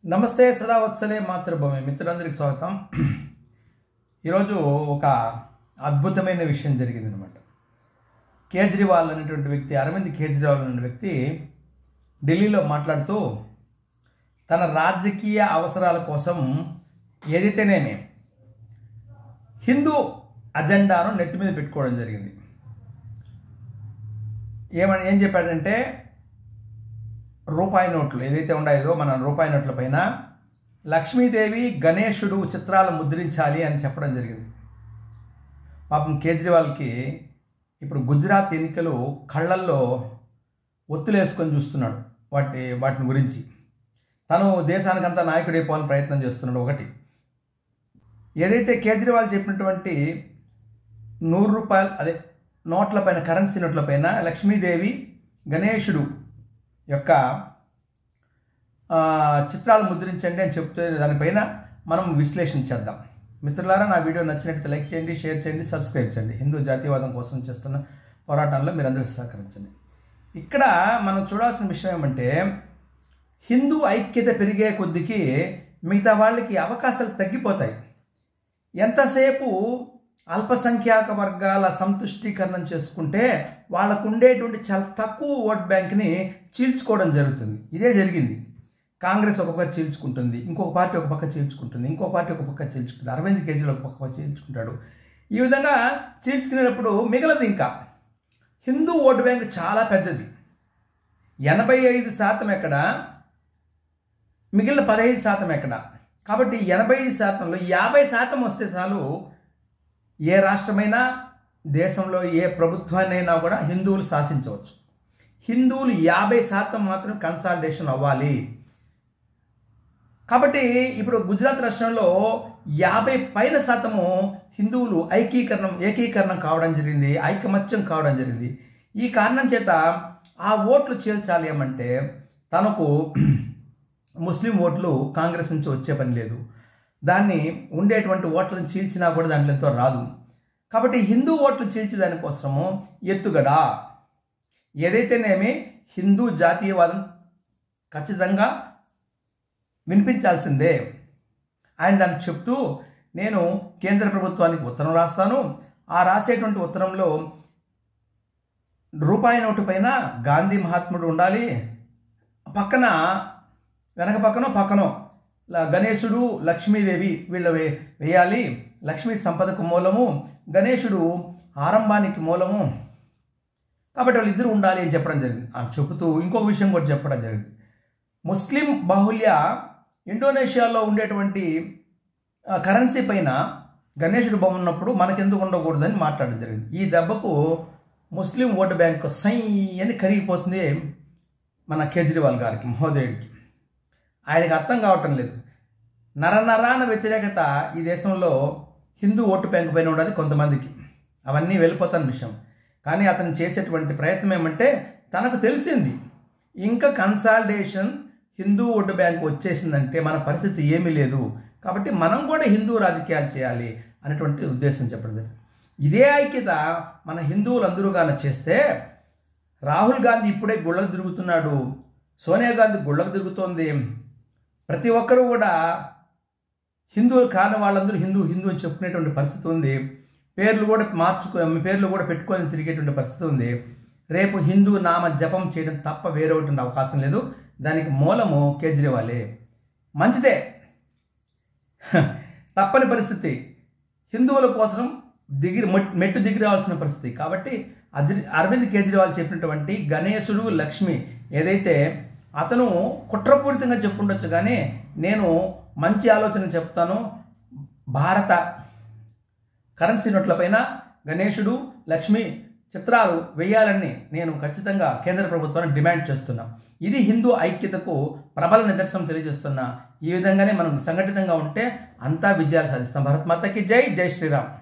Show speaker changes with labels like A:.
A: నమస్తే సదావత్సలే మాతృభూమి మిత్రులందరికీ స్వాగతం ఈరోజు ఒక అద్భుతమైన విషయం జరిగిందనమాట కేజ్రీవాల్ అనేటువంటి వ్యక్తి అరవింద్ కేజ్రీవాల్ అనే వ్యక్తి ఢిల్లీలో మాట్లాడుతూ తన రాజకీయ అవసరాల కోసం ఏదైతేనేమి హిందూ అజెండాను నెత్తి మీద పెట్టుకోవడం జరిగింది ఏమని ఏం చెప్పాడంటే రూపాయి నోట్లు ఏదైతే ఉన్నాయో మన రూపాయి నోట్ల పైన లక్ష్మీదేవి గణేశుడు చిత్రాలు ముద్రించాలి అని చెప్పడం జరిగింది పాపం కేజ్రీవాల్కి ఇప్పుడు గుజరాత్ ఎన్నికలు కళ్ళల్లో ఒత్తులేసుకొని చూస్తున్నాడు వాటి వాటిని గురించి తను దేశానికంతా నాయకుడు అయిపోవాలని ప్రయత్నం చేస్తున్నాడు ఒకటి ఏదైతే కేజ్రీవాల్ చెప్పినటువంటి నూరు రూపాయలు అదే నోట్ల పైన కరెన్సీ నోట్ల పైన లక్ష్మీదేవి గణేశుడు యొక్క ఆ, చిత్రాలు ముద్రించండి అని చెప్తే దానిపైన మనం విశ్లేషణ చేద్దాం మిత్రులారా నా వీడియో నచ్చినట్టు లైక్ చేయండి షేర్ చేయండి సబ్స్క్రైబ్ చేయండి హిందూ జాతీయవాదం కోసం చేస్తున్న పోరాటంలో మీరు అందరూ సహకరించండి ఇక్కడ మనం చూడాల్సిన విషయం ఏమంటే హిందూ ఐక్యత పెరిగే కొద్దికి మిగతా వాళ్ళకి అవకాశాలు తగ్గిపోతాయి ఎంతసేపు అల్పసంఖ్యాక వర్గాల సంతుష్టీకరణం చేసుకుంటే వాళ్ళకు ఉండేటువంటి చాలా తక్కువ ఓట్ బ్యాంక్ని చీల్చుకోవడం జరుగుతుంది ఇదే జరిగింది కాంగ్రెస్ ఒక పక్క చీల్చుకుంటుంది ఇంకొక పార్టీ ఒక పక్క చీల్చుకుంటుంది ఇంకో పార్టీ ఒక పక్క చీల్చుకుంటుంది అరవింద్ కేజీలు ఒక పక్క చీల్చుకుంటాడు ఈ విధంగా చీల్చుకునేటప్పుడు మిగలదు ఇంకా హిందూ ఓటు బ్యాంక్ చాలా పెద్దది ఎనభై ఐదు శాతం ఎక్కడ మిగిలిన పదహైదు శాతం ఎక్కడ కాబట్టి ఎనభై ఐదు శాతంలో యాభై శాతం వస్తే చాలు ఏ రాష్ట్రమైనా దేశంలో ఏ ప్రభుత్వాన్నైనా కూడా హిందువులు శాసించవచ్చు హిందువులు యాభై శాతం మాత్రం కన్సాలిడేషన్ అవ్వాలి కాబట్టి ఇప్పుడు గుజరాత్ రాష్ట్రంలో యాభై పైన శాతము హిందువులు ఐకీకరణం ఏకీకరణం కావడం జరిగింది ఐకమత్యం కావడం జరిగింది ఈ కారణం చేత ఆ ఓట్లు చేల్చాలి ఏమంటే తనకు ముస్లిం ఓట్లు కాంగ్రెస్ నుంచి వచ్చే పని లేదు దాన్ని ఉండేటువంటి ఓట్లను చీల్చినా కూడా దాంట్లో ఎంతో రాదు కాబట్టి హిందూ ఓట్లు చీల్చే దానికోసము ఎత్తుగడ ఏదైతేనేమి హిందూ జాతీయవాదం ఖచ్చితంగా వినిపించాల్సిందే ఆయన దాన్ని చెప్తూ నేను కేంద్ర ప్రభుత్వానికి ఉత్తరం రాస్తాను ఆ రాసేటువంటి ఉత్తరంలో రూపాయి నోటు పైన గాంధీ మహాత్ముడు ఉండాలి పక్కన వెనక పక్కనో పక్కనో ల- గణేశుడు లక్ష్మీదేవి వీళ్ళ వే- వేయాలి లక్ష్మీ సంపదకు మూలము గణేశుడు ఆరంభానికి మూలము కాబట్టి వాళ్ళిద్దరూ ఉండాలి అని చెప్పడం జరిగింది ఆ చెబుతూ ఇంకొక విషయం కూడా చెప్పడం జరిగింది ముస్లిం బాహుల్య ఇండోనేషియాలో ఉండేటువంటి ఆ, కరెన్సీ పైన గణేశుడు బొమ్మ ఉన్నప్పుడు మనకెందుకు ఉండకూడదని మాట్లాడడం జరిగింది ఈ దెబ్బకు ముస్లిం ఓటు బ్యాంక్ సై అని కరిగిపోతుంది మన కేజ్రీవాల్ గారికి మహోదయుడికి ఆయనకు అర్థం కావటం లేదు నరనరాన వ్యతిరేకత ఈ దేశంలో హిందూ ఓటు బ్యాంకు పైన ఉండదు కొంతమందికి అవన్నీ వెళ్ళిపోతాను విషయం కానీ అతను చేసేటువంటి ప్రయత్నం ఏమంటే తనకు తెలిసింది ఇంకా కన్సాలిడేషన్ హిందూ ఓటు బ్యాంకు వచ్చేసిందంటే మన పరిస్థితి ఏమీ లేదు కాబట్టి మనం కూడా హిందూ రాజకీయాలు చేయాలి అనేటువంటి ఉద్దేశం చెప్పడం జరిగింది. ఇదే ఐక్యత మన హిందువులందరూగాన చేస్తే రాహుల్ గాంధీ ఇప్పుడే గుళ్ళకు తిరుగుతున్నాడు సోనియా గాంధీ గుళ్ళకు తిరుగుతోంది ప్రతి ఒక్కరూ కూడా హిందువులు కాని వాళ్ళందరూ హిందూ హిందూ అని చెప్పుకునేటువంటి పరిస్థితి ఉంది పేర్లు కూడా మార్చుకు పేర్లు కూడా పెట్టుకొని తిరిగేటువంటి పరిస్థితి ఉంది రేపు హిందూ నామ జపం చేయడం తప్ప వేరే ఒకటి అవకాశం లేదు దానికి మూలము కేజ్రీవాలే మంచిదే హ, తప్పని పరిస్థితి హిందువుల కోసం దిగి మొట్- మెట్టు దిగి రావాల్సిన పరిస్థితి కాబట్టి అజ్రి అరవింద్ కేజ్రీవాల్ చెప్పినటువంటి గణేశుడు లక్ష్మి ఏదైతే అతను కుట్రపూరితంగా చెప్పుండొచ్చు కానీ నేను మంచి ఆలోచన చెప్తాను భారత కరెన్సీ నోట్లపైన గణేశుడు లక్ష్మి చిత్రాలు వేయాలని నేను ఖచ్చితంగా కేంద్ర ప్రభుత్వాన్ని డిమాండ్ చేస్తున్నా ఇది హిందూ ఐక్యతకు ప్రబల నిదర్శనం తెలియజేస్తున్నా ఈ విధంగానే మనం సంఘటితంగా ఉంటే అంతా విజయాలు సాధిస్తాం భరత్ మాతకి జై జై శ్రీరామ్